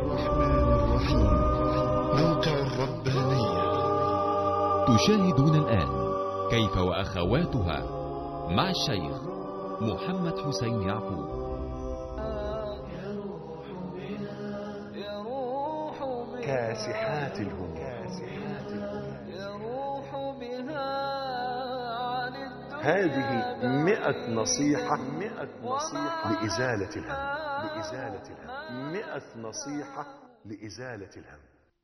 الرحمن الرحيم موقع الربانية تشاهدون الآن كيف وأخواتها مع الشيخ محمد حسين يعقوب كاسحات الهموم يروح بها عن الدنيا هذه مئة نصيحة مئة نصيحة لإزالة الهم لإزالة الهم مئة نصيحة لإزالة الهم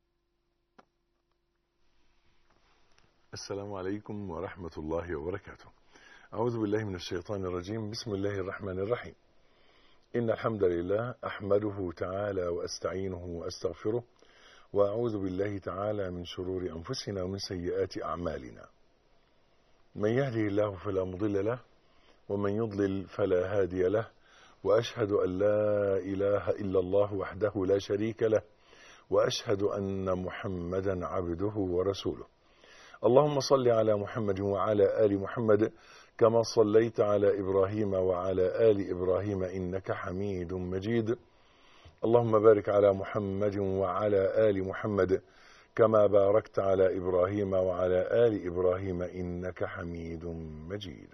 السلام عليكم ورحمة الله وبركاته أعوذ بالله من الشيطان الرجيم بسم الله الرحمن الرحيم إن الحمد لله أحمده تعالى وأستعينه وأستغفره وأعوذ بالله تعالى من شرور أنفسنا ومن سيئات أعمالنا من يهده الله فلا مضل له ومن يضلل فلا هادي له وأشهد أن لا إله إلا الله وحده لا شريك له وأشهد أن محمدا عبده ورسوله اللهم صل على محمد وعلى آل محمد كما صليت على إبراهيم وعلى آل إبراهيم إنك حميد مجيد اللهم بارك على محمد وعلى آل محمد كما باركت على إبراهيم وعلى آل إبراهيم إنك حميد مجيد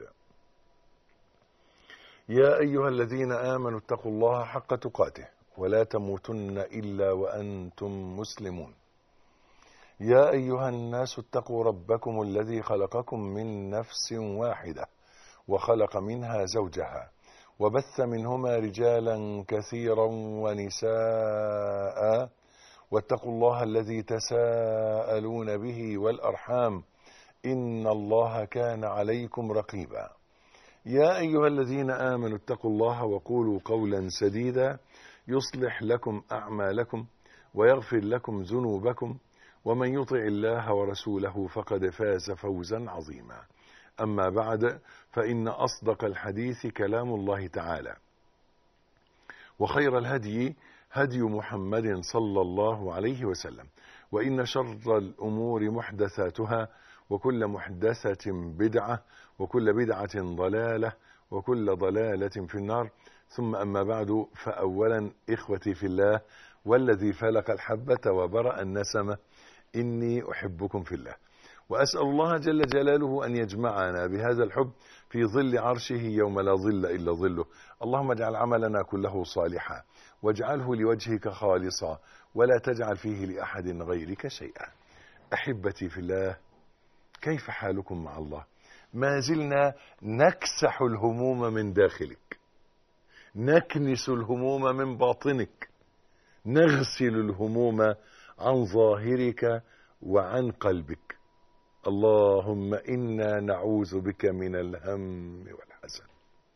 يا أيها الذين آمنوا اتقوا الله حق تقاته ولا تموتن إلا وأنتم مسلمون يا أيها الناس اتقوا ربكم الذي خلقكم من نفس واحدة وخلق منها زوجها وبث منهما رجالا كثيرا ونساء واتقوا الله الذي تساءلون به والأرحام إن الله كان عليكم رقيبا يا أيها الذين آمنوا اتقوا الله وقولوا قولا سديدا يصلح لكم أعمالكم ويغفر لكم ذنوبكم ومن يطع الله ورسوله فقد فاز فوزا عظيما أما بعد فإن أصدق الحديث كلام الله تعالى وخير الهدي هدي محمد صلى الله عليه وسلم وإن شر الأمور محدثاتها وكل محدثة بدعة وكل بدعة ضلالة وكل ضلالة في النار ثم أما بعد فأولا إخوتي في الله والذي فلق الحبة وبرأ النسمة إني أحبكم في الله وأسأل الله جل جلاله أن يجمعنا بهذا الحب في ظل عرشه يوم لا ظل إلا ظله اللهم اجعل عملنا كله صالحا واجعله لوجهك خالصا ولا تجعل فيه لأحد غيرك شيئا أحبتي في الله كيف حالكم مع الله ما زلنا نكسح الهموم من داخلك نكنس الهموم من باطنك نغسل الهموم عن ظاهرك وعن قلبك اللهم إنا نعوذ بك من الهم والحزن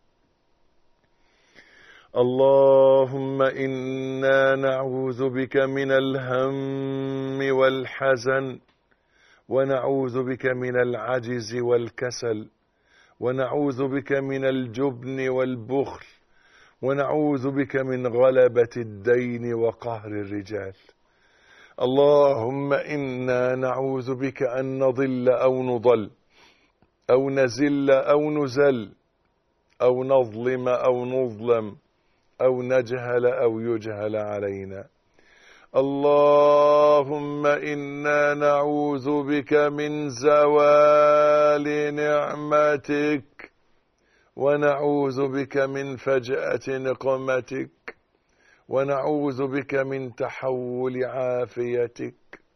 اللهم إنا نعوذ بك من الهم والحزن ونعوذ بك من العجز والكسل ونعوذ بك من الجبن والبخل ونعوذ بك من غلبة الدين وقهر الرجال اللهم إنا نعوذ بك أن نضل أو نضل أو نزل أو نزل أو نظلم أو نظلم أو نجهل أو يجهل علينا اللهم إنا نعوذ بك من زوال نعمتك ونعوذ بك من فجأة نقمتك ونعوذ بك من تحول عافيتك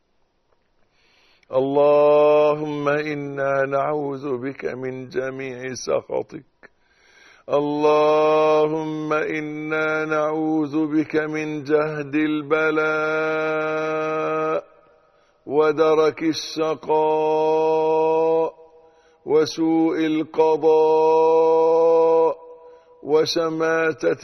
اللهم إنا نعوذ بك من جميع سخطك اللهم إنا نعوذ بك من جهد البلاء ودرك الشقاء وسوء القضاء وشماتة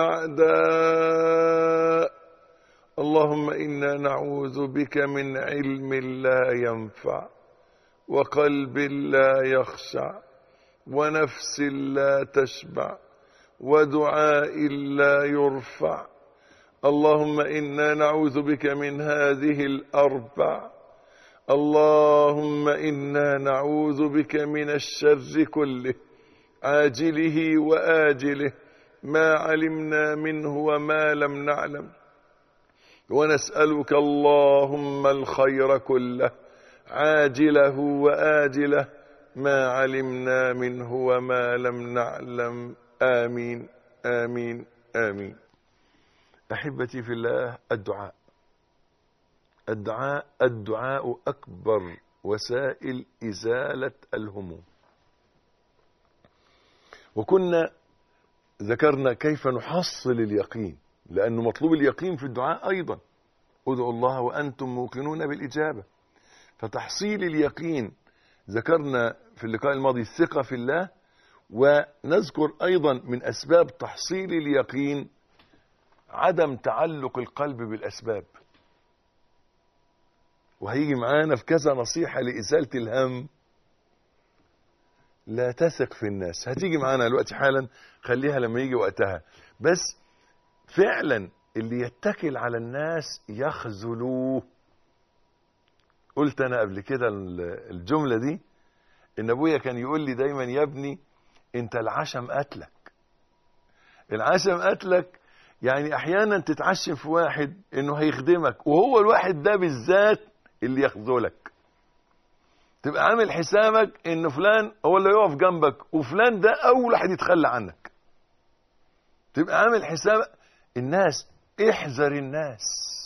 الأعداء اللهم إنا نعوذ بك من علم لا ينفع وقلب لا يخشع ونفس لا تشبع ودعاء لا يرفع اللهم إنا نعوذ بك من هذه الأربع اللهم إنا نعوذ بك من الشر كله عاجله وآجله ما علمنا منه وما لم نعلم ونسألك اللهم الخير كله عاجله وآجله ما علمنا منه وما لم نعلم آمين آمين آمين أحبتي في الله الدعاء الدعاء الدعاء أكبر وسائل إزالة الهموم وكنا ذكرنا كيف نحصل اليقين لأنه مطلوب اليقين في الدعاء أيضا ادعوا الله وأنتم موقنون بالإجابة فتحصيل اليقين ذكرنا في اللقاء الماضي الثقة في الله ونذكر أيضا من أسباب تحصيل اليقين عدم تعلق القلب بالأسباب وهيجي معانا في كذا نصيحة لإزالة الهم لا تثق في الناس هتيجي معانا دلوقتي حالا خليها لما يجي وقتها بس فعلا اللي يتكل على الناس يخذلوه قلت انا قبل كده الجملة دي ان ابويا كان يقول لي دايما يا ابني انت العشم قتلك العشم قتلك يعني احيانا تتعشم في واحد انه هيخدمك وهو الواحد ده بالذات اللي يخذلك تبقى عامل حسابك ان فلان هو اللي يقف جنبك وفلان ده اول واحد يتخلى عنك تبقى عامل حسابك الناس احذر الناس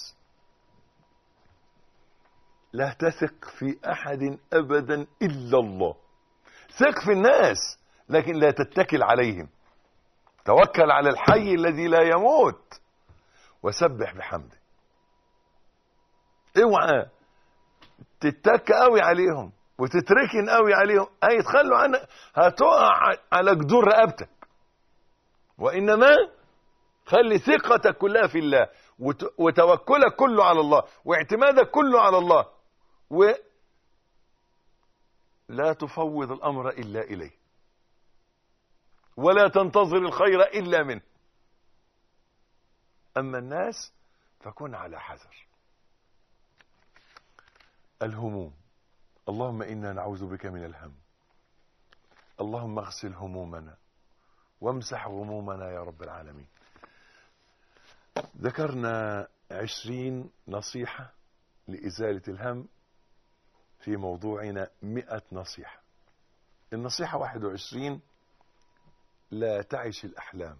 لا تثق في احد ابدا الا الله ثق في الناس لكن لا تتكل عليهم توكل على الحي الذي لا يموت وسبح بحمده اوعى تتك قوي عليهم وتتركن قوي عليهم هيتخلوا عنك هتقع على جدور رقبتك وانما خلي ثقتك كلها في الله وتوكلك كله على الله واعتمادك كله على الله و لا تفوض الامر الا اليه ولا تنتظر الخير الا منه اما الناس فكن على حذر الهموم اللهم انا نعوذ بك من الهم اللهم اغسل همومنا وامسح غمومنا يا رب العالمين ذكرنا عشرين نصيحة لإزالة الهم في موضوعنا مئة نصيحة النصيحة واحد وعشرين لا تعش الأحلام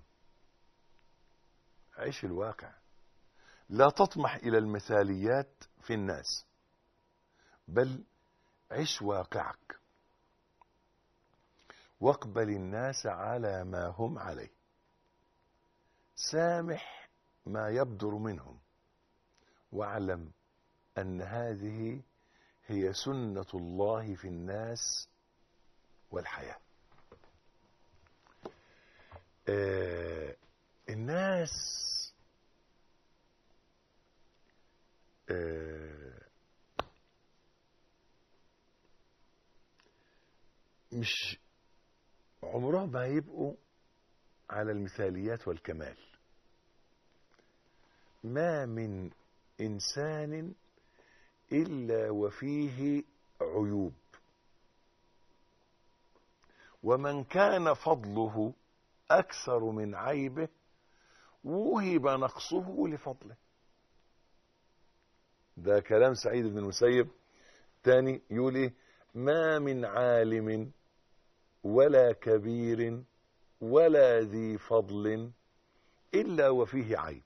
عيش الواقع لا تطمح إلى المثاليات في الناس بل عش واقعك واقبل الناس على ما هم عليه سامح ما يبدر منهم واعلم ان هذه هي سنه الله في الناس والحياه آه الناس آه مش عمرهم ما هيبقوا على المثاليات والكمال ما من انسان الا وفيه عيوب ومن كان فضله اكثر من عيبه وهب نقصه لفضله ده كلام سعيد بن المسيب تاني يقول ايه ما من عالم ولا كبير ولا ذي فضل الا وفيه عيب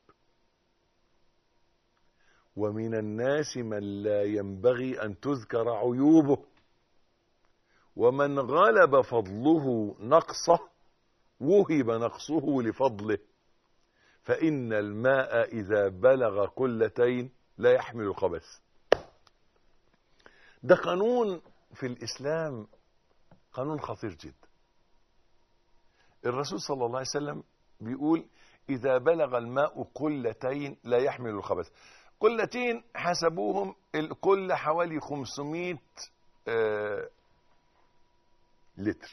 ومن الناس من لا ينبغي ان تذكر عيوبه ومن غلب فضله نقصه وهب نقصه لفضله فان الماء اذا بلغ قلتين لا يحمل الخبث ده قانون في الاسلام قانون خطير جدا الرسول صلى الله عليه وسلم بيقول اذا بلغ الماء قلتين لا يحمل الخبث قلتين حسبوهم القلة حوالي 500 آه لتر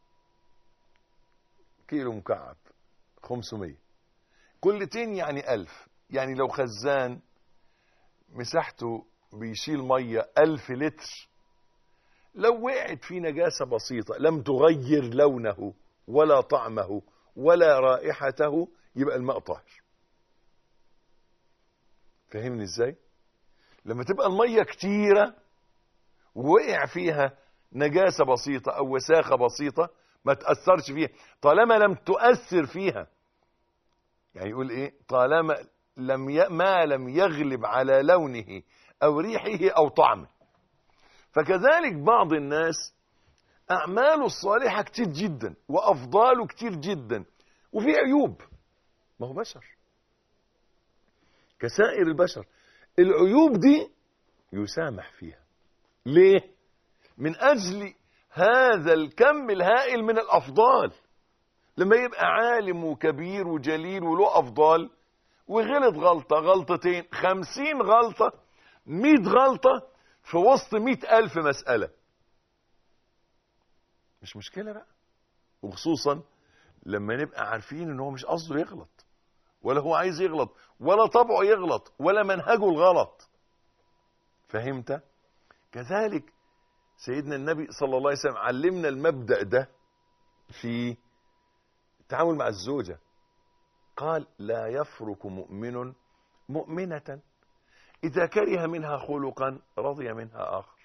كيلو مكعب 500 قلتين يعني ألف يعني لو خزان مساحته بيشيل مية ألف لتر لو وقعت في نجاسة بسيطة لم تغير لونه ولا طعمه ولا رائحته يبقى الماء طاهر فهمني ازاي لما تبقى الميه كتيره ووقع فيها نجاسه بسيطه او وساخه بسيطه ما تاثرش فيها طالما لم تؤثر فيها يعني يقول ايه طالما لم ي... ما لم يغلب على لونه او ريحه او طعمه فكذلك بعض الناس اعماله الصالحه كتير جدا وافضاله كتير جدا وفي عيوب ما هو بشر كسائر البشر العيوب دي يسامح فيها ليه من اجل هذا الكم الهائل من الافضال لما يبقى عالم وكبير وجليل وله افضال وغلط غلطة غلطتين خمسين غلطة مئة غلطة في وسط مئة ألف مسألة مش مشكلة بقى وخصوصا لما نبقى عارفين ان هو مش قصده يغلط ولا هو عايز يغلط ولا طبعه يغلط ولا منهجه الغلط فهمت كذلك سيدنا النبي صلى الله عليه وسلم علمنا المبدأ ده في التعامل مع الزوجة قال لا يفرك مؤمن مؤمنة إذا كره منها خلقا رضي منها آخر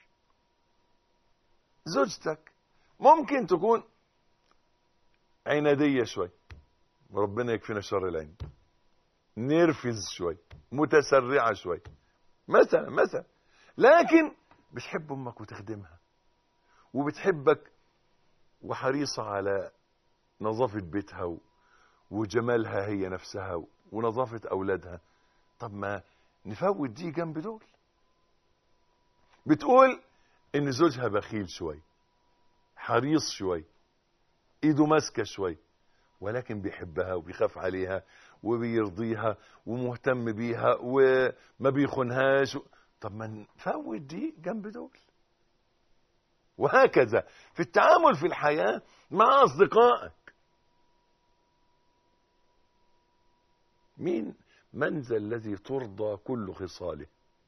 زوجتك ممكن تكون عنادية شوي ربنا يكفينا شر العين نرفز شوي متسرعة شوي مثلا مثلا لكن بتحب امك وتخدمها وبتحبك وحريصة على نظافة بيتها و- وجمالها هي نفسها ونظافة أولادها طب ما نفوت دي جنب دول بتقول إن زوجها بخيل شوي حريص شوي إيده ماسكة شوي ولكن بيحبها وبيخاف عليها وبيرضيها ومهتم بيها وما بيخونهاش طب ما نفوت دي جنب دول وهكذا في التعامل في الحياة مع أصدقائك مين من ذا الذي ترضى كل خصاله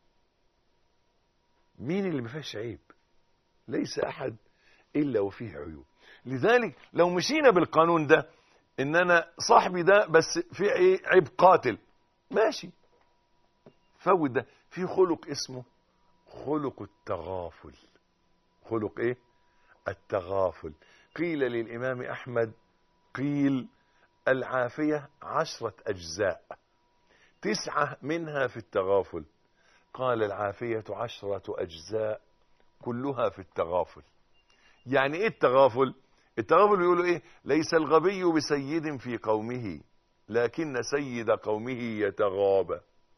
مين اللي ما فيهاش عيب ليس أحد إلا وفيه عيوب لذلك لو مشينا بالقانون ده ان انا صاحبي ده بس في ايه عيب قاتل ماشي فوت ده في خلق اسمه خلق التغافل خلق ايه التغافل قيل للامام احمد قيل العافية عشرة اجزاء تسعة منها في التغافل قال العافية عشرة اجزاء كلها في التغافل يعني ايه التغافل التغافل بيقولوا ايه ليس الغبي بسيد في قومه لكن سيد قومه يتغابى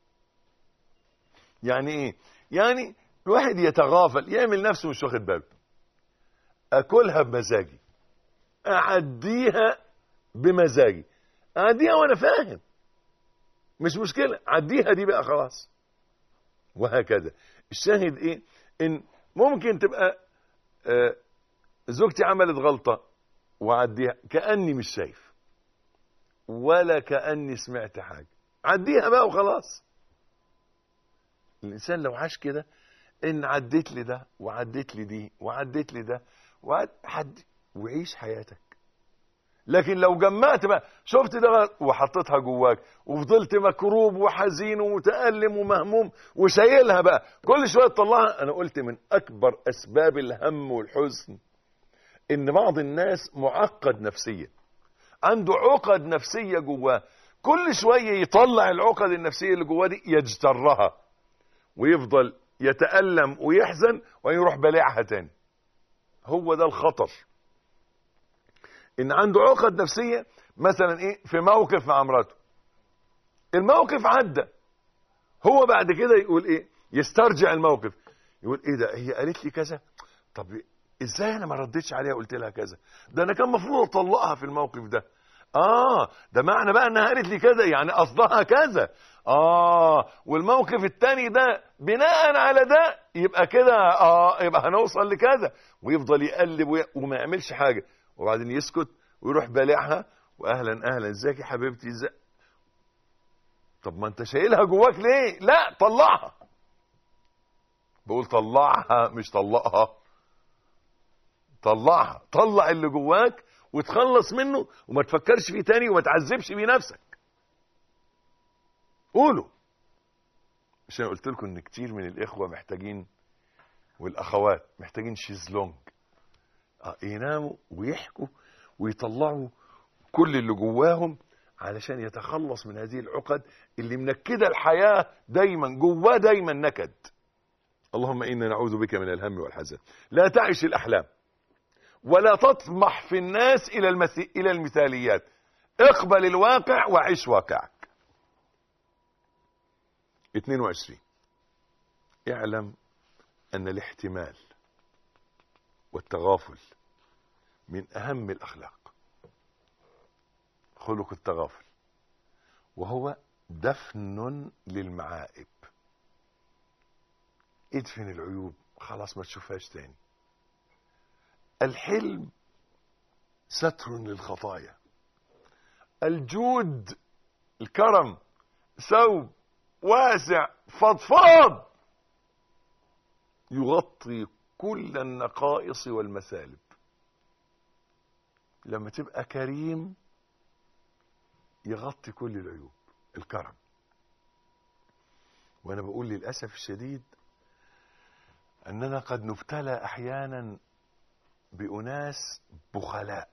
يعني ايه يعني الواحد يتغافل يعمل نفسه مش واخد باله اكلها بمزاجي اعديها بمزاجي اعديها وانا فاهم مش مشكلة عديها دي بقى خلاص وهكذا الشاهد ايه ان ممكن تبقى آه زوجتي عملت غلطة وعديها كأني مش شايف ولا كأني سمعت حاجة عديها بقى وخلاص الإنسان لو عاش كده إن عديت لي ده وعديت لي دي وعديت لي ده وعد حد وعيش حياتك لكن لو جمعت بقى شفت ده غلط وحطيتها جواك وفضلت مكروب وحزين ومتألم ومهموم وشايلها بقى كل شوية تطلعها أنا قلت من أكبر أسباب الهم والحزن ان بعض الناس معقد نفسيا عنده عقد نفسية جواه كل شوية يطلع العقد النفسية اللي جواه دي يجترها ويفضل يتألم ويحزن ويروح بلعها تاني هو ده الخطر ان عنده عقد نفسية مثلا ايه في موقف مع مراته الموقف عدى هو بعد كده يقول ايه يسترجع الموقف يقول ايه ده هي قالت لي كذا طب ازاي انا ما ردتش عليها قلت لها كذا ده انا كان المفروض اطلقها في الموقف ده اه ده معنى بقى انها قالت لي كذا يعني قصدها كذا اه والموقف التاني ده بناء على ده يبقى كده اه يبقى هنوصل لكذا ويفضل يقلب وي... وما يعملش حاجه وبعدين يسكت ويروح بالعها واهلا اهلا ازيك يا حبيبتي ازاي طب ما انت شايلها جواك ليه لا طلعها بقول طلعها مش طلقها طلعها طلع اللي جواك وتخلص منه وما تفكرش فيه تاني وما تعذبش بيه نفسك قوله مش انا قلت لكم ان كتير من الاخوه محتاجين والاخوات محتاجين شيزلونج آه، يناموا ويحكوا ويطلعوا كل اللي جواهم علشان يتخلص من هذه العقد اللي منكده الحياه دايما جواه دايما نكد اللهم انا نعوذ بك من الهم والحزن لا تعش الاحلام ولا تطمح في الناس الى المثي... الى المثاليات اقبل الواقع وعيش واقعك 22 اعلم ان الاحتمال والتغافل من اهم الاخلاق خلق التغافل وهو دفن للمعائب ادفن العيوب خلاص ما تشوفهاش تاني الحلم ستر للخطايا الجود الكرم ثوب واسع فضفاض يغطي كل النقائص والمثالب لما تبقى كريم يغطي كل العيوب الكرم وانا بقول للاسف الشديد اننا قد نبتلى احيانا باناس بخلاء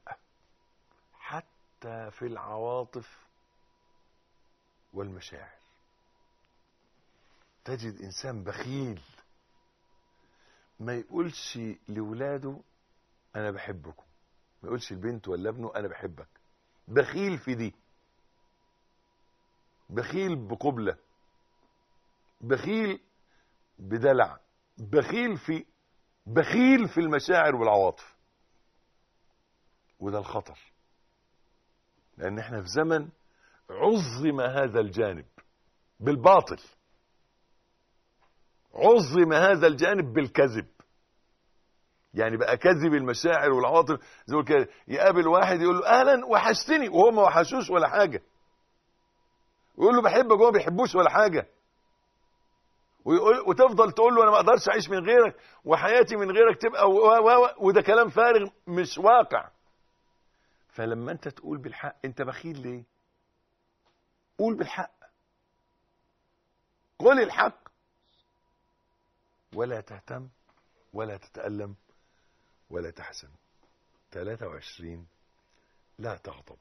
حتى في العواطف والمشاعر تجد انسان بخيل ما يقولش لاولاده انا بحبكم ما يقولش البنت ولا ابنه انا بحبك بخيل في دي بخيل بقبلة بخيل بدلع بخيل في بخيل في المشاعر والعواطف وده الخطر لان احنا في زمن عظم هذا الجانب بالباطل عظم هذا الجانب بالكذب يعني بقى كذب المشاعر والعواطف زي ما كده يقابل واحد يقول له اهلا وحشتني وهو ما وحشوش ولا حاجه ويقول له بحبك وهو ما بيحبوش ولا حاجه ويقول وتفضل تقول له انا ما اقدرش اعيش من غيرك وحياتي من غيرك تبقى و و و وده كلام فارغ مش واقع فلما انت تقول بالحق انت بخيل ليه قول بالحق قل الحق ولا تهتم ولا تتألم ولا تحزن 23 لا تغضب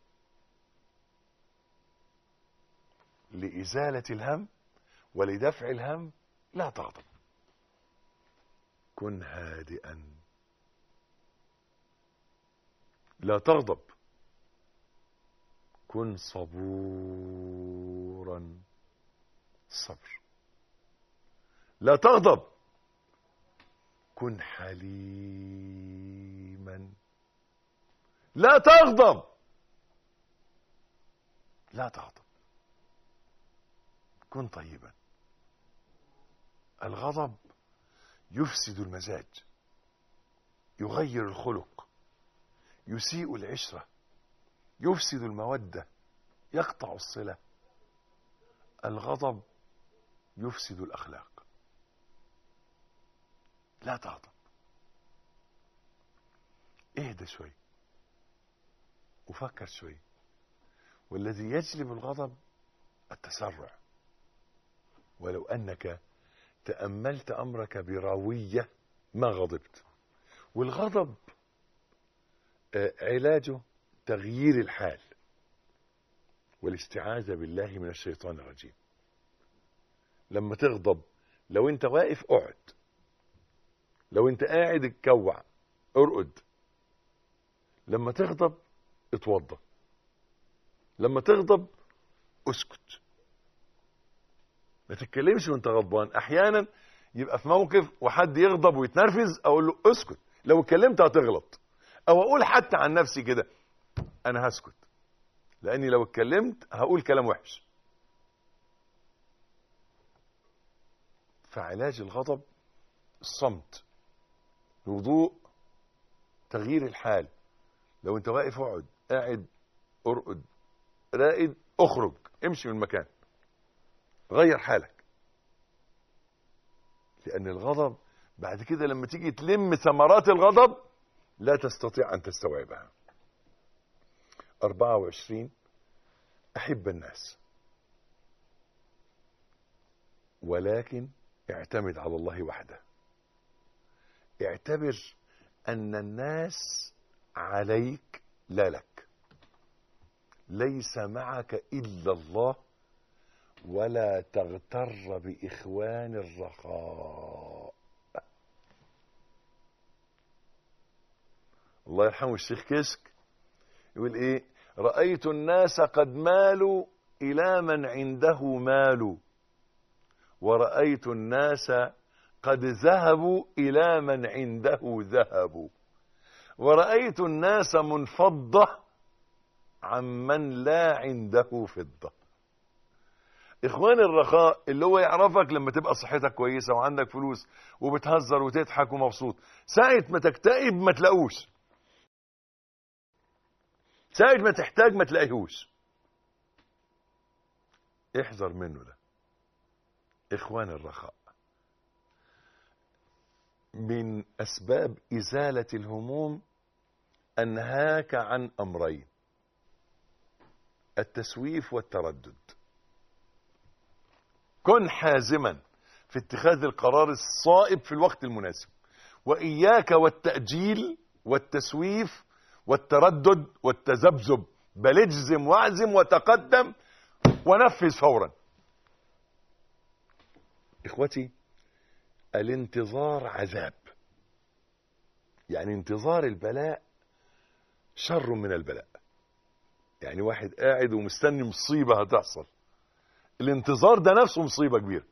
لإزالة الهم ولدفع الهم لا تغضب كن هادئا لا تغضب كن صبورا صبر لا تغضب كن حليما لا تغضب لا تغضب كن طيبا الغضب يفسد المزاج يغير الخلق يسيء العشره يفسد الموده يقطع الصله الغضب يفسد الاخلاق لا تغضب اهدى شوي وفكر شوي والذي يجلب الغضب التسرع ولو انك تاملت امرك برويه ما غضبت والغضب آه، علاجه تغيير الحال والاستعاذه بالله من الشيطان الرجيم لما تغضب لو انت واقف اقعد لو انت قاعد اتكوع ارقد لما تغضب اتوضى لما تغضب اسكت ما تتكلمش وانت غضبان احيانا يبقى في موقف وحد يغضب ويتنرفز اقول له اسكت لو اتكلمت هتغلط او اقول حتى عن نفسي كده انا هسكت لاني لو اتكلمت هقول كلام وحش فعلاج الغضب الصمت الوضوء تغيير الحال لو انت واقف اقعد قاعد ارقد راقد اخرج امشي من المكان غير حالك لان الغضب بعد كده لما تيجي تلم ثمرات الغضب لا تستطيع ان تستوعبها 24 احب الناس ولكن اعتمد على الله وحده اعتبر ان الناس عليك لا لك ليس معك الا الله ولا تغتر باخوان الرخاء الله يرحمه الشيخ كشك يقول ايه رايت الناس قد مالوا الى من عنده مال ورأيت الناس قد ذهبوا إلى من عنده ذهب ورأيت الناس منفضة عمن لا عنده فضة إخوان الرخاء اللي هو يعرفك لما تبقى صحتك كويسة وعندك فلوس وبتهزر وتضحك ومبسوط ساعة ما تكتئب ما تلاقوش ساعة ما تحتاج ما تلاقيهوش احذر منه ده إخوان الرخاء من أسباب إزالة الهموم أنهاك عن أمرين التسويف والتردد كن حازما في اتخاذ القرار الصائب في الوقت المناسب وإياك والتأجيل والتسويف والتردد والتذبذب بل اجزم واعزم وتقدم ونفذ فورا اخوتي الانتظار عذاب يعني انتظار البلاء شر من البلاء يعني واحد قاعد ومستني مصيبة هتحصل الانتظار ده نفسه مصيبة كبيرة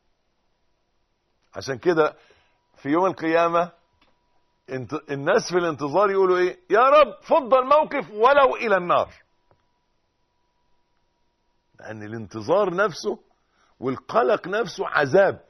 عشان كده في يوم القيامة انت الناس في الانتظار يقولوا ايه يا رب فض الموقف ولو الى النار لان الانتظار نفسه والقلق نفسه عذاب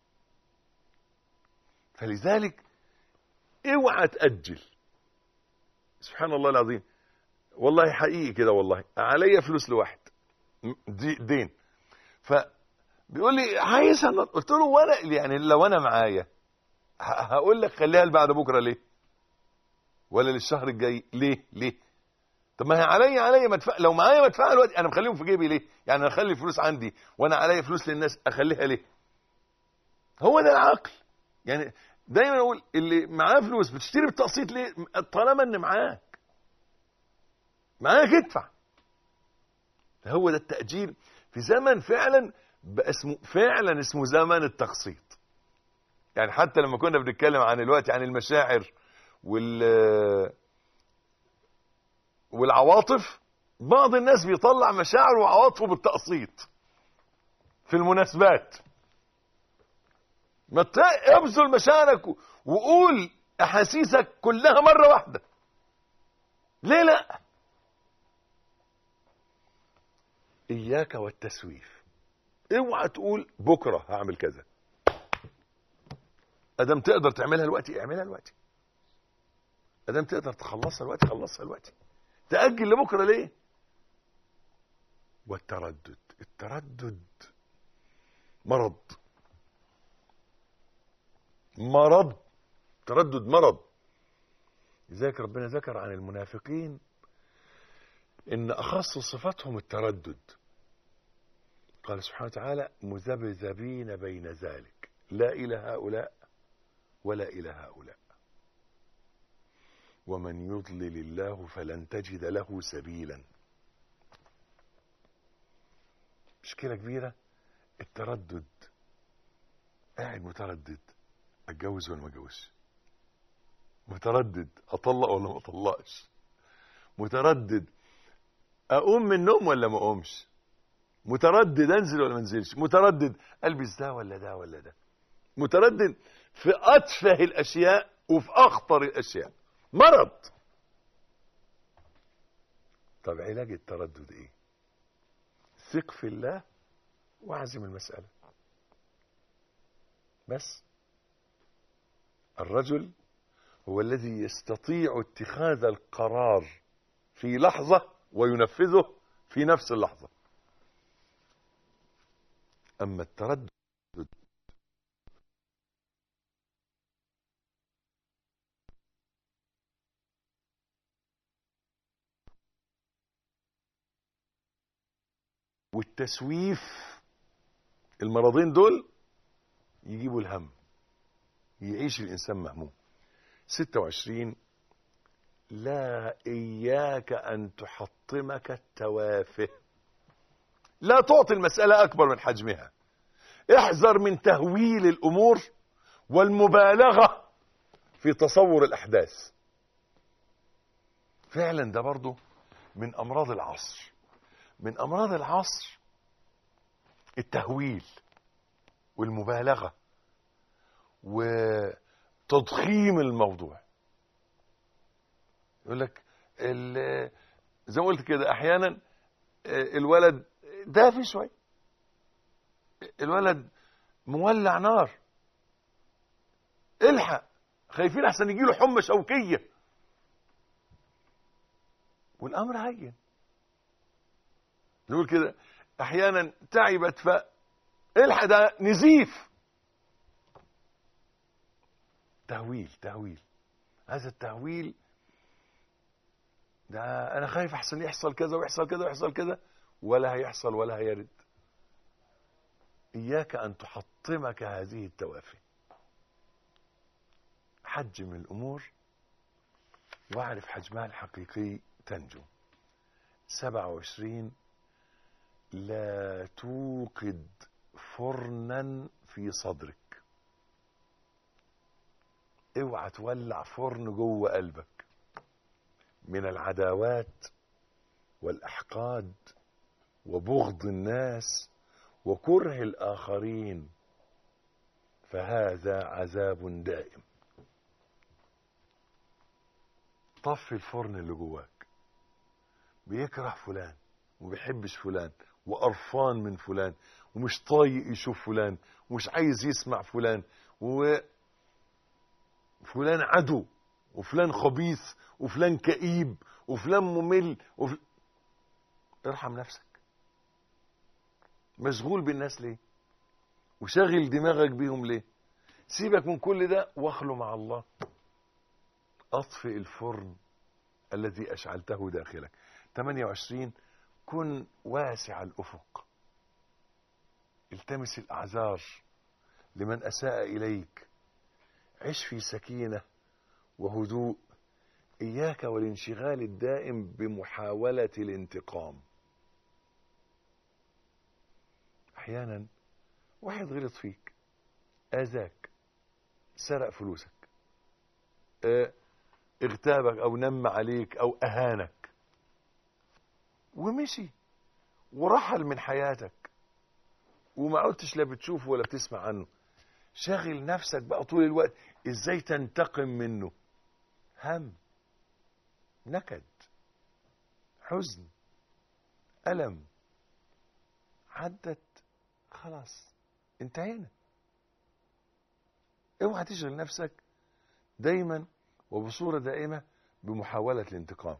فلذلك اوعى تأجل سبحان الله العظيم والله حقيقي كده والله عليا فلوس لواحد دي دين فبيقول لي عايز أنا قلت له وانا يعني لو انا معايا هقول لك خليها لبعد بكره ليه ولا للشهر الجاي ليه ليه طب ما هي عليا عليا مدفع لو معايا مدفع دلوقتي انا مخليهم في جيبي ليه يعني انا اخلي فلوس عندي وانا عليا فلوس للناس اخليها ليه هو ده العقل يعني دايما اقول اللي معاه فلوس بتشتري بالتقسيط ليه طالما ان معاك معاك ادفع هو ده التأجيل في زمن فعلا بقى اسمه فعلا اسمه زمن التقسيط يعني حتى لما كنا بنتكلم عن الوقت عن المشاعر وال والعواطف بعض الناس بيطلع مشاعره وعواطفه بالتقسيط في المناسبات ما ابذل مشاعرك وقول احاسيسك كلها مره واحده ليه لا اياك والتسويف اوعى تقول بكره هعمل كذا ادم تقدر تعملها دلوقتي اعملها دلوقتي ادم تقدر تخلصها دلوقتي خلصها دلوقتي تاجل لبكره ليه والتردد التردد مرض مرض تردد مرض لذلك ربنا ذكر عن المنافقين ان اخص صفاتهم التردد قال سبحانه وتعالى مذبذبين بين ذلك لا الى هؤلاء ولا الى هؤلاء ومن يضلل الله فلن تجد له سبيلا مشكلة كبيرة التردد قاعد متردد اتجوز ولا ما اتجوزش متردد اطلق ولا ما اطلقش متردد اقوم من النوم ولا ما اقومش متردد انزل ولا ما انزلش متردد البس ده ولا ده ولا ده متردد في اتفه الاشياء وفي اخطر الاشياء مرض طب علاج التردد ايه ثق في الله واعزم المسألة بس الرجل هو الذي يستطيع اتخاذ القرار في لحظة وينفذه في نفس اللحظة أما التردد والتسويف المرضين دول يجيبوا الهم يعيش الإنسان مهموم 26 لا إياك أن تحطمك التوافه لا تعطي المسألة أكبر من حجمها احذر من تهويل الأمور والمبالغة في تصور الأحداث فعلا ده برضو من أمراض العصر من أمراض العصر التهويل والمبالغة وتضخيم الموضوع يقول لك ال- زي ما قلت كده احيانا آه، الولد دافي شوي الولد مولع نار الحق خايفين احسن يجيله حمى شوكيه والامر هين نقول كده احيانا تعبت ف الحق ده نزيف تهويل تهويل هذا التهويل ده انا خايف احسن يحصل كذا ويحصل كذا ويحصل كذا ولا هيحصل ولا هيرد اياك ان تحطمك هذه التوافه حجم الامور واعرف حجمها الحقيقي تنجو 27 لا توقد فرنا في صدرك اوعى تولع فرن جوه قلبك من العداوات والاحقاد وبغض الناس وكره الاخرين فهذا عذاب دائم طفي الفرن اللي جواك بيكره فلان وبيحبش فلان وقرفان من فلان ومش طايق يشوف فلان ومش عايز يسمع فلان و فلان عدو وفلان خبيث وفلان كئيب وفلان ممل وفل... ارحم نفسك مشغول بالناس ليه وشاغل دماغك بيهم ليه سيبك من كل ده واخلو مع الله اطفئ الفرن الذي اشعلته داخلك 28 كن واسع الافق التمس الاعذار لمن اساء اليك عش في سكينه وهدوء اياك والانشغال الدائم بمحاوله الانتقام احيانا واحد غلط فيك اذاك سرق فلوسك اه اغتابك او نم عليك او اهانك ومشي ورحل من حياتك وما عدتش لا بتشوفه ولا بتسمع عنه شاغل نفسك بقى طول الوقت ازاي تنتقم منه هم نكد حزن ألم عدت خلاص انتهينا اوعى تشغل نفسك دايما وبصورة دائمة بمحاولة الانتقام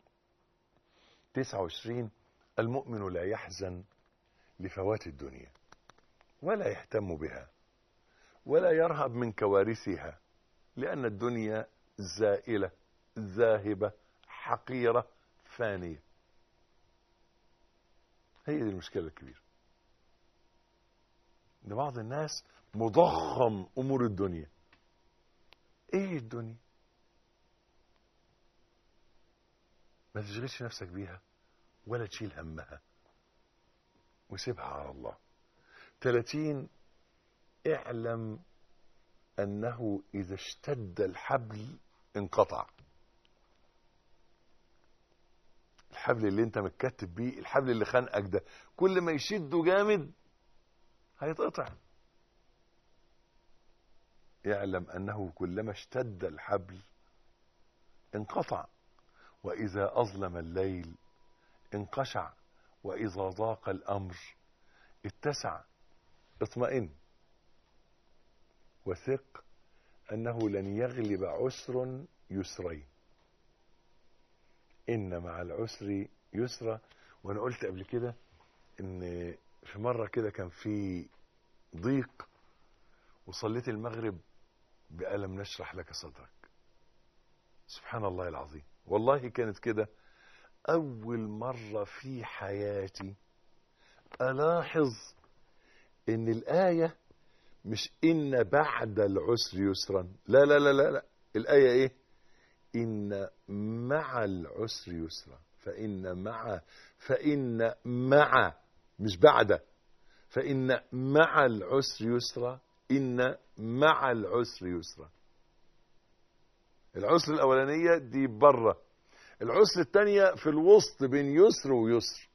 29 المؤمن لا يحزن لفوات الدنيا ولا يهتم بها ولا يرهب من كوارثها لأن الدنيا زائلة ذاهبة حقيرة فانية هي دي المشكلة الكبيرة ان بعض الناس مضخم امور الدنيا ايه الدنيا ما تشغلش نفسك بيها ولا تشيل همها وسيبها على الله 30 اعلم انه اذا اشتد الحبل انقطع الحبل اللي انت متكتب بيه الحبل اللي خانقك ده كل ما يشده جامد هيتقطع يعلم انه كلما اشتد الحبل انقطع واذا اظلم الليل انقشع واذا ضاق الامر اتسع اطمئن وثق انه لن يغلب عسر يسرين ان مع العسر يسرا وانا قلت قبل كده ان في مرة كده كان في ضيق وصليت المغرب بألم نشرح لك صدرك سبحان الله العظيم والله كانت كده أول مرة في حياتي ألاحظ إن الآية مش إن بعد العسر يسرا لا لا لا لا, لا. الآية إيه إن مع العسر يسرا فإن مع فإن مع مش بعد فإن مع العسر يسرا إن مع العسر يسرا العسر الأولانية دي بره العسر الثانية في الوسط بين يسر ويسر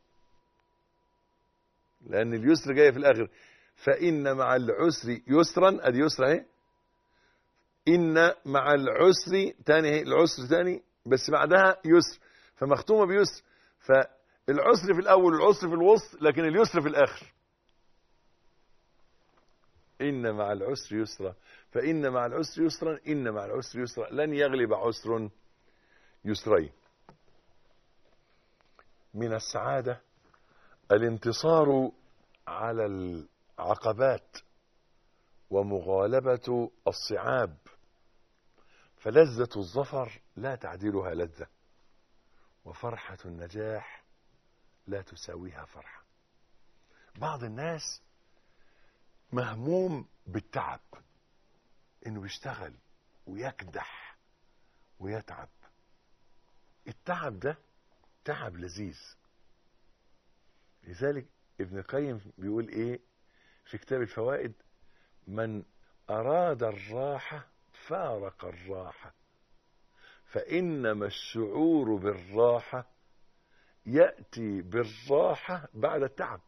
لأن اليسر جاية في الآخر فإن مع العسر يسرا أدي يسر أهي إن مع العسر تاني اهي العسر تاني بس بعدها يسر فمختومة بيسر فالعسر في الأول والعسر في الوسط لكن اليسر في الآخر إن مع العسر يسرا فإن مع العسر يسرا إن مع العسر يسرا لن يغلب عسر يسرين من السعادة الانتصار على العقبات ومغالبة الصعاب فلذة الظفر لا تعدلها لذة وفرحة النجاح لا تساويها فرحة بعض الناس مهموم بالتعب انه يشتغل ويكدح ويتعب التعب ده تعب لذيذ لذلك ابن القيم بيقول ايه في كتاب الفوائد من اراد الراحه فارق الراحه فانما الشعور بالراحه ياتي بالراحه بعد التعب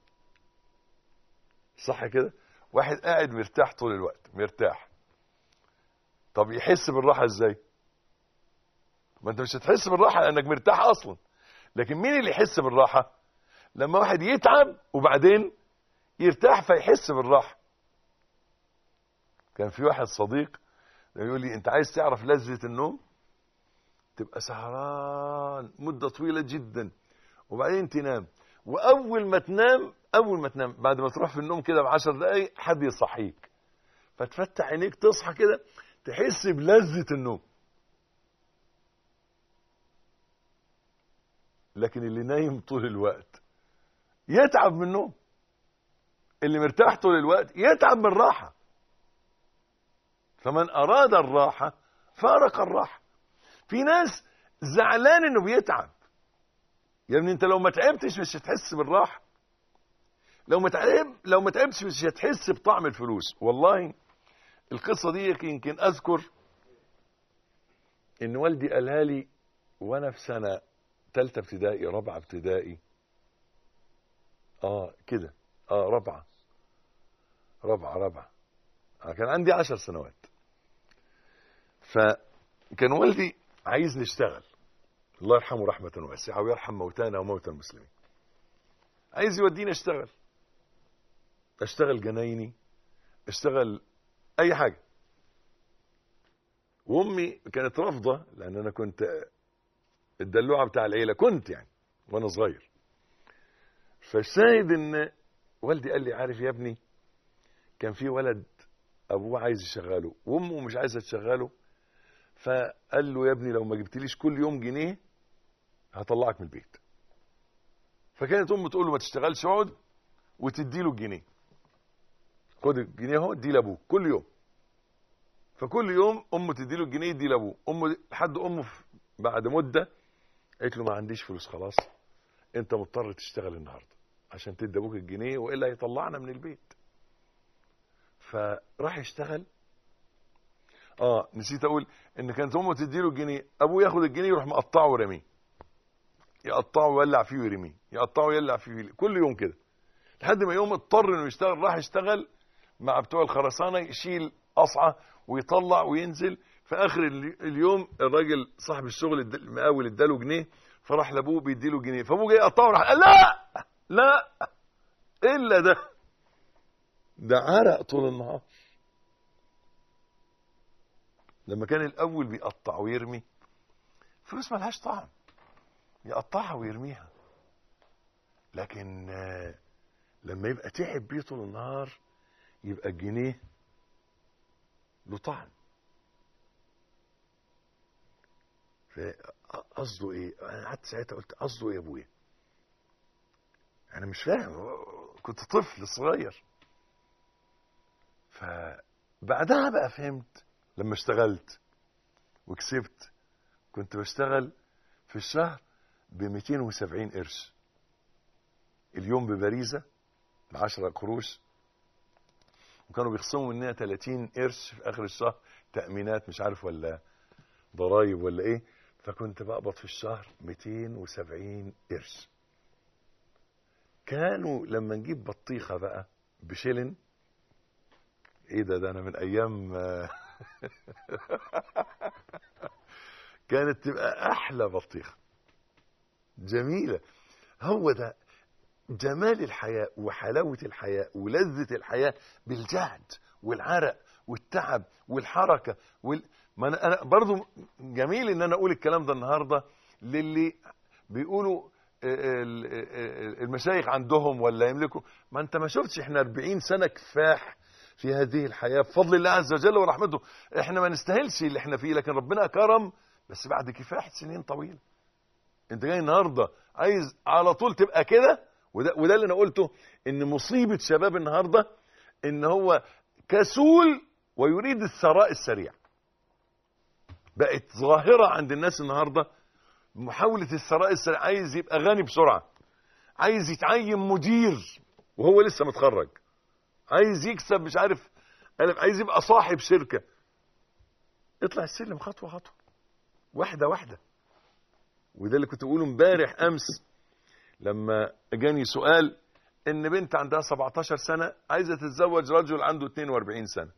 صح كده واحد قاعد مرتاح طول الوقت مرتاح طب يحس بالراحه ازاي ما انت مش هتحس بالراحه لانك مرتاح اصلا لكن مين اللي يحس بالراحه لما واحد يتعب وبعدين يرتاح فيحس بالراحه كان في واحد صديق يقول لي انت عايز تعرف لذة النوم تبقى سهران مدة طويلة جدا وبعدين تنام واول ما تنام اول ما تنام بعد ما تروح في النوم كده بعشر دقايق حد يصحيك فتفتح عينيك تصحى كده تحس بلذة النوم لكن اللي نايم طول الوقت يتعب من النوم اللي مرتاح طول الوقت يتعب من الراحة فمن أراد الراحة فارق الراحة في ناس زعلان انه بيتعب يا ابني انت لو ما تعبتش مش هتحس بالراحة لو ما تعب لو ما تعبتش مش هتحس بطعم الفلوس والله القصة دي يمكن اذكر ان والدي قالها لي وانا في سنة تالتة ابتدائي رابعة ابتدائي اه كده اه رابعة رابعة رابعة آه كان عندي عشر سنوات فكان والدي عايز نشتغل الله يرحمه رحمة واسعة ويرحم موتانا وموتى المسلمين عايز يوديني اشتغل اشتغل جنايني اشتغل اي حاجة وامي كانت رافضة لان انا كنت الدلوعة بتاع العيلة كنت يعني وانا صغير فالشاهد ان والدي قال لي عارف يا ابني كان في ولد ابوه عايز يشغله وامه مش عايزه تشغله فقال له يا ابني لو ما جبتليش كل يوم جنيه هطلعك من البيت فكانت امه تقول له ما تشتغلش اقعد وتدي له الجنيه خد الجنيه اهو اديه لابوك كل يوم فكل يوم امه تدي له الجنيه يدي لابوه امه لحد امه بعد مده قالت له ما عنديش فلوس خلاص انت مضطر تشتغل النهارده عشان تدي ابوك الجنيه والا هيطلعنا من البيت فراح يشتغل اه نسيت اقول ان كانت امه تديله الجنيه ابوه ياخد الجنيه يروح مقطعه ورميه يقطعه ويولع فيه ويرميه يقطعه ويولع فيه ويرميه. كل يوم كده لحد ما يوم اضطر انه يشتغل راح يشتغل مع بتوع الخرسانه يشيل قصعه ويطلع وينزل في اخر اليوم الراجل صاحب الشغل المقاول اداله جنيه فراح لابوه بيديله جنيه فابوه جاي يقطعه راح قال لا لا الا ده ده عرق طول النهار لما كان الاول بيقطع ويرمي فلوس ملهاش طعم يقطعها ويرميها لكن لما يبقى تعب بيه طول النهار يبقى الجنيه له طعم قصده ايه انا قعدت ساعتها قلت قصده ايه يا ابويا انا مش فاهم كنت طفل صغير فبعدها بقى فهمت لما اشتغلت وكسبت كنت بشتغل في الشهر ب 270 قرش اليوم ببريزه ب 10 قروش وكانوا بيخصموا مننا 30 قرش في اخر الشهر تامينات مش عارف ولا ضرايب ولا ايه فكنت بقبض في الشهر 270 قرش كانوا لما نجيب بطيخه بقى بشلن ايه ده ده انا من ايام كانت تبقى احلى بطيخه جميله هو ده جمال الحياه وحلاوه الحياه ولذه الحياه بالجهد والعرق والتعب والحركه وال... ما انا أنا برضو جميل ان انا اقول الكلام ده النهارده للي بيقولوا ال- ال- المشايخ عندهم ولا يملكوا ما انت ما شفتش احنا 40 سنه كفاح في هذه الحياه بفضل الله عز وجل ورحمته احنا ما نستاهلش اللي احنا فيه لكن ربنا كرم بس بعد كفاح سنين طويله انت جاي النهارده عايز على طول تبقى كده وده وده اللي انا قلته ان مصيبه شباب النهارده ان هو كسول ويريد الثراء السريع بقت ظاهره عند الناس النهارده محاوله الثراء السريع عايز يبقى غني بسرعه عايز يتعين مدير وهو لسه متخرج عايز يكسب مش عارف ألف عايز يبقى صاحب شركه اطلع السلم خطوه خطوه واحده واحده وده اللي كنت بقوله امبارح امس لما جاني سؤال ان بنت عندها 17 سنه عايزه تتزوج رجل عنده 42 سنه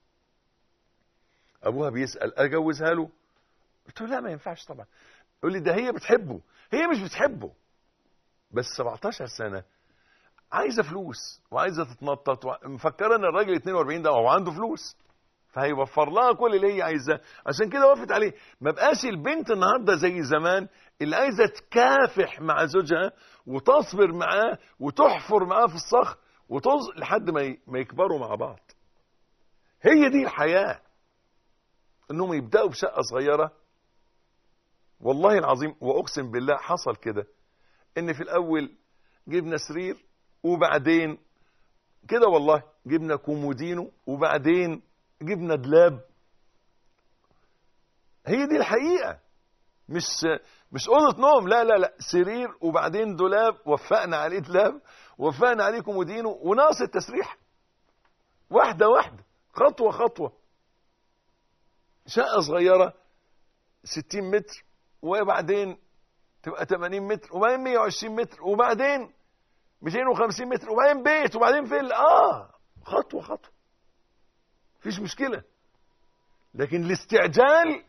ابوها بيسال اجوزها له قلت له لا ما ينفعش طبعا يقول لي ده هي بتحبه هي مش بتحبه بس 17 سنه عايزه فلوس وعايزه تتنطط مفكره ان الراجل 42 ده هو عنده فلوس فهيوفر لها كل اللي هي عايزاه عشان كده وافت عليه ما بقاش البنت النهارده زي زمان اللي عايزه تكافح مع زوجها وتصبر معاه وتحفر معاه في الصخر وتز لحد ما ي- ما يكبروا مع بعض هي دي الحياه انهم يبداوا بشقه صغيره والله العظيم واقسم بالله حصل كده ان في الاول جبنا سرير وبعدين كده والله جبنا كومودينو وبعدين جبنا دلاب هي دي الحقيقه مش مش اوضه نوم لا لا لا سرير وبعدين دولاب وفقنا عليه دولاب وفقنا عليه كومودينو وناقص التسريح واحده واحده خطوه خطوه شقه صغيره 60 متر وبعدين تبقى 80 متر وبعدين 120 متر وبعدين 250 متر وبعدين بيت وبعدين فيلا اه خطوه خطوه مفيش مشكله لكن الاستعجال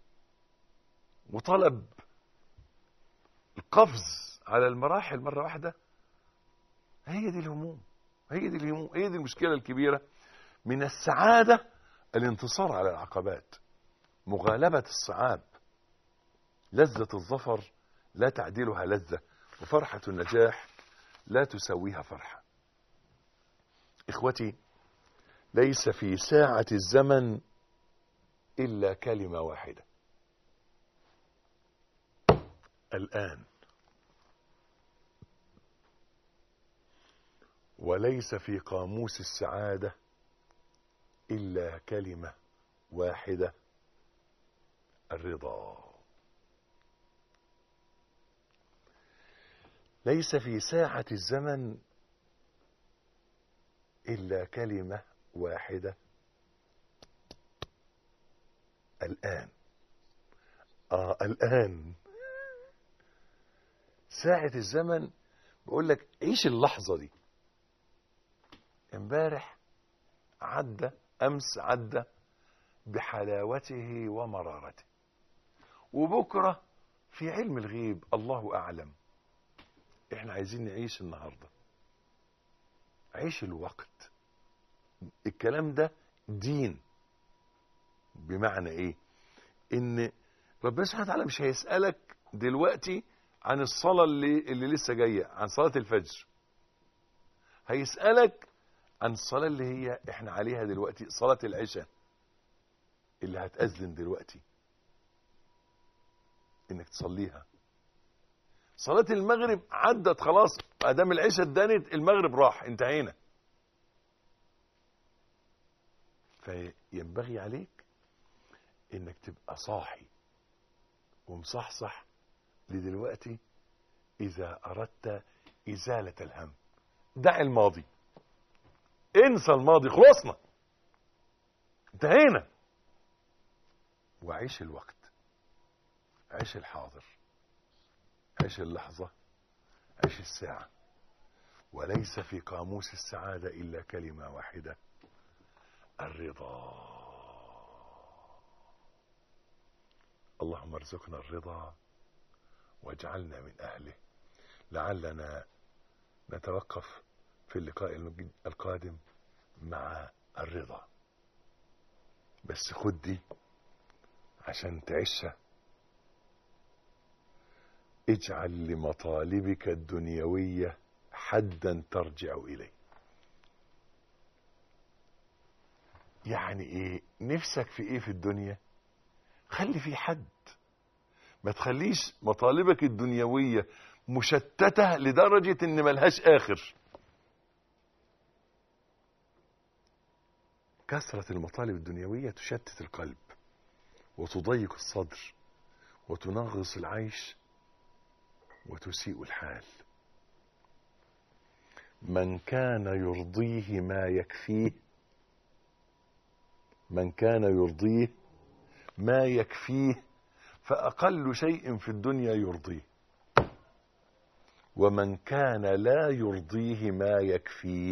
وطلب القفز على المراحل مره واحده هي دي الهموم هي دي الهموم هي دي المشكله الكبيره من السعاده الانتصار على العقبات مغالبه الصعاب لذه الظفر لا تعدلها لذه وفرحه النجاح لا تساويها فرحه اخوتي ليس في ساعه الزمن الا كلمه واحده الآن وليس في قاموس السعادة إلا كلمة واحدة الرضا ليس في ساعة الزمن إلا كلمة واحدة الآن آه الآن ساعة الزمن بقول لك عيش اللحظة دي امبارح عدى أمس عدى بحلاوته ومرارته وبكرة في علم الغيب الله أعلم احنا عايزين نعيش النهاردة عيش الوقت الكلام ده دين بمعنى ايه ان ربنا سبحانه وتعالى مش هيسألك دلوقتي عن الصلاة اللي, اللي لسه جاية عن صلاة الفجر هيسألك عن الصلاة اللي هي احنا عليها دلوقتي صلاة العشاء اللي هتأذن دلوقتي انك تصليها صلاة المغرب عدت خلاص ادام العشاء اتدنت المغرب راح انتهينا فينبغي عليك انك تبقى صاحي ومصحصح لدلوقتي اذا اردت ازالة الهم دع الماضي انسى الماضي خلصنا انتهينا وعيش الوقت عيش الحاضر عيش اللحظة عيش الساعة وليس في قاموس السعادة إلا كلمة واحدة الرضا اللهم ارزقنا الرضا واجعلنا من أهله لعلنا نتوقف في اللقاء المج- القادم مع الرضا بس خد دي عشان تعيشها اجعل لمطالبك الدنيوية حدا ترجع إليه يعني ايه نفسك في ايه في الدنيا خلي في حد ما تخليش مطالبك الدنيوية مشتتة لدرجة ان ملهاش اخر كثرة المطالب الدنيوية تشتت القلب وتضيق الصدر وتنغص العيش وتسيء الحال من كان يرضيه ما يكفيه من كان يرضيه ما يكفيه فأقل شيء في الدنيا يرضيه ومن كان لا يرضيه ما يكفيه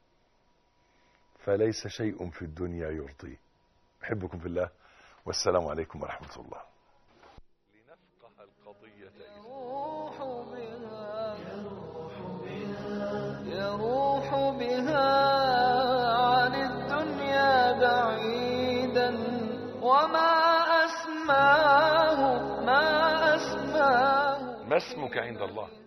فليس شيء في الدنيا يرضيه أحبكم في الله والسلام عليكم ورحمة الله لنفقه القضية يروح بها يروح بها عن الدنيا بعيدا وما أسماه ما أسماه ما اسمك عند الله